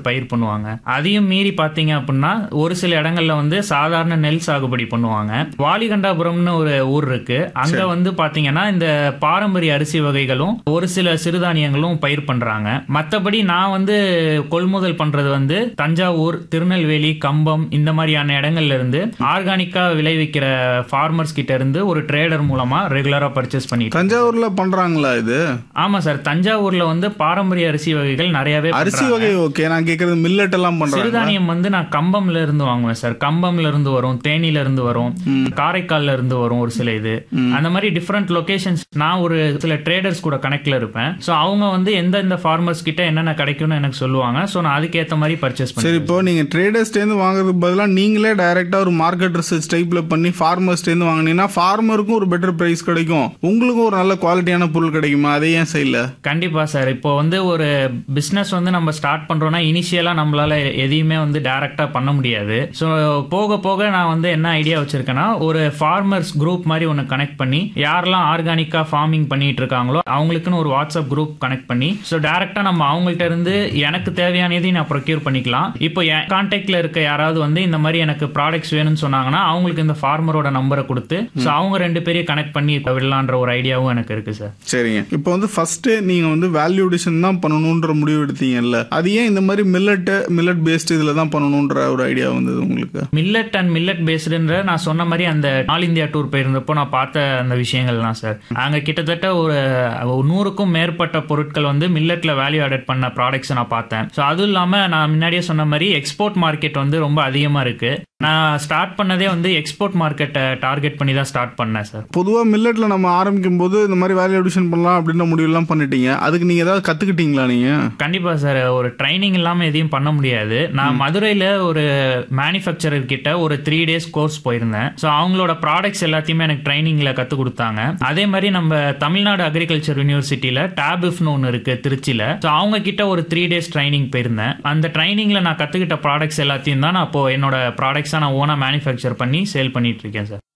பயிர் பண்ணுவாங்க அதையும் மீறி பாத்தீங்க அப்படின்னா ஒரு சில இடங்கள்ல வந்து சாதாரண நெல் சாகுபடி பண்ணுவாங்க வாலிகண்டாபுரம்னு ஒரு ஊர் இருக்கு அங்க வந்து பாத்தீங்கன்னா இந்த பாரம்பரிய அரிசி வகைகளும் ஒரு சில சிறுதானியங்களும் பயிர் பண்றாங்க மத்தபடி நான் வந்து கொள்முதல் பண்றது வந்து தஞ்சாவூர் திருநெல்வேலி கம்பம் இந்த மாதிரியான இடங்கள்ல இருந்து ஆர்கானிக்கா விளைவிக்கிற ஃபார்மர்ஸ் கிட்ட இருந்து ஒரு ட்ரேடர் மூலமா ரெகுலரா பர்ச்சேஸ் பண்ணிட்டு தஞ்சாவூர்ல பண்றாங்களா இது ஆமா சார் தஞ்சாவூர்ல வந்து பாரம்பரிய அரிசி வகைகள் நிறையவே அரிசி பண்றாங்க. வகை ஓகே நான் கேக்குறது மில்லட் எல்லாம் பண்றாங்க சிறுதானியம் வந்து நான் கம்பம்ல இருந்து வாங்குவேன் சார் கம்பம்ல இருந்து வரும் தேனில இருந்து வரும் காரைக்கால்ல இருந்து வரும் ஒரு சில இது அந்த மாதிரி டிஃப்ரெண்ட் லொகேஷன்ஸ் நான் ஒரு சில ட்ரேடர்ஸ் கூட கனெக்ட்ல இருப்பேன் சோ அவங்க வந்து எந்தெந்த ஃபார்மர்ஸ் கிட்ட என்னென்ன கிடைக்கும்னு எனக்கு சொல்லுவாங்க சோ நான் அதுக்கேத்த மாதிரி பர்ச்சேஸ் சரி பண்ணுவேன் இப்போ நீங்க ட்ரேடர்ஸ்ட இருந்து வாங்குறதுக்கு பதிலா நீங்களே டைரக்டா ஒரு மார்க்கெட் ரிசர்ச் டைப்ல பண்ணி ஃபார்மர்ஸ்ட இருந்து வாங்குனீங்கன்னா ஃபார்மருக்கும் ஒரு பெட்டர் பிரைஸ் கிடைக்கும் உங்களுக்கும் ஒரு நல்ல குவாலிட்டியான பொருள் கிடைக்குமா அதே ஏன் செய்யல கண்டிப்பா சார் இப்போ வந்து ஒரு பிசினஸ் வந்து நம்ம ஸ்டார்ட் பண்றோம்னா இனிஷியலா நம்மளால எதையுமே வந்து டைரக்டா பண்ண முடியாது ஸோ போக போக நான் வந்து என்ன ஐடியா வச்சிருக்கேன்னா ஒரு ஃபார்மர்ஸ் குரூப் மாதிரி ஒன்று கனெக்ட் பண்ணி யாரெல்லாம் ஆர்கானிக்கா ஃபார்மிங் பண்ணிட்டு இருக்காங்களோ அவங்களுக்குன்னு ஒரு வாட்ஸ்அப் குரூப் கனெக்ட் பண்ணி ஸோ டைரக்டா நம்ம அவங்கள்ட்ட இருந்து எனக்கு தேவையானதையும் நான் ப்ரொக்யூர் பண்ணிக்கலாம் இப்போ என் கான்டாக்ட்ல இருக்க யாராவது வந்து இந்த மாதிரி எனக்கு ப்ராடக்ட்ஸ் வேணும்னு சொன்னாங்கன்னா அவங்களுக்கு இந்த ஃபார்மரோட நம்பரை கொடுத்து ஸோ அவங்க ரெண்டு பேரையும் கனெக்ட் பண்ணி விடலான்ற ஒரு ஐடியாவும் எனக்கு இருக்கு சார் சரிங்க இப்போ வந்து ஃபர்ஸ்ட் நீங்க வந்து வேல்யூ அடிஷன் தான் பண்ணணும்ன்ற முடிவு எடுத்தீங்கல்ல அது ஏன் இந்த மாதிரி மில்லட் மில்லட் பேஸ்ட் இதுல தான் பண்ணணும்ன்ற ஒரு ஐடியா வந்தது உங்களுக்கு மில்லட் அண்ட் மில்லட் பேஸ்டுன்ற நான் சொன்ன மாதிரி அந்த ஆல் இந்தியா டூர் போயிருந்தப்போ நான் பார்த்த அந்த விஷயங்கள் தான் சார் அங்க கிட்டத்தட்ட ஒரு ஒரு நூறுக்கும் மேற்பட்ட பொருட்கள் வந்து மில்லட்ல வேல்யூ ஆடட் பண்ண ப்ராடக்ட்ஸ் நான் பார்த்தேன் ஸோ அதுவும் இல்லாம நான் முன்னாடியே சொன்ன மாதிரி எக்ஸ்போர்ட் மார்க்கெட் வந்து ரொம்ப அதிகமா இருக்கு நான் ஸ்டார்ட் பண்ணதே வந்து எக்ஸ்போர்ட் மார்க்கெட்டை டார்கெட் பண்ணி தான் ஸ்டார்ட் பண்ணேன் சார் பொதுவா மில்லட்ல நம்ம ஆரம்பிக்கும் போது இந்த மாதிரி வேல்யூ அடிஷன் பண்ணலாம் அப்படின்ற முடிவெல்லாம் பண்ணிட்டீங்க அதுக்கு நீங்க ஏதாவது கத்துக்கிட்டீங்களா நீங்க கண்டிப்பா சார் ஒரு ட்ரைனிங் இல்லாம எதையும் பண்ண முடியாது நான் மதுரையில ஒரு மேனுஃபேக்சரர் கிட்ட ஒரு த்ரீ டேஸ் கோர்ஸ் போயிருந்தேன் ஸோ அவங்களோட ப்ராடக்ட்ஸ் எல்லாத்தையுமே எனக்கு ட்ரைனிங்ல கத்து கொடுத்தாங்க அதே மாதிரி நம்ம தமிழ்நாடு அக்ரிகல்ச்சர் யூனிவர்சிட்டியில டேபிஃப்னு ஒன்று இருக்கு திருச்சியில ஸோ அவங்க கிட்ட ஒரு த்ரீ டேஸ் ட்ரைனிங் போயிருந்தேன் அந்த ட்ரைனிங்ல நான் கத்துக்கிட்ட ப்ராடக்ட்ஸ் எல்லாத்தையும் தான் நான் இப்போ என்னோட ப்ராடக்ட்ஸா நான் ஓனா மேனுஃபேக்சர் பண்ணி சேல் பண்ணிட்டு இருக்கேன் சார்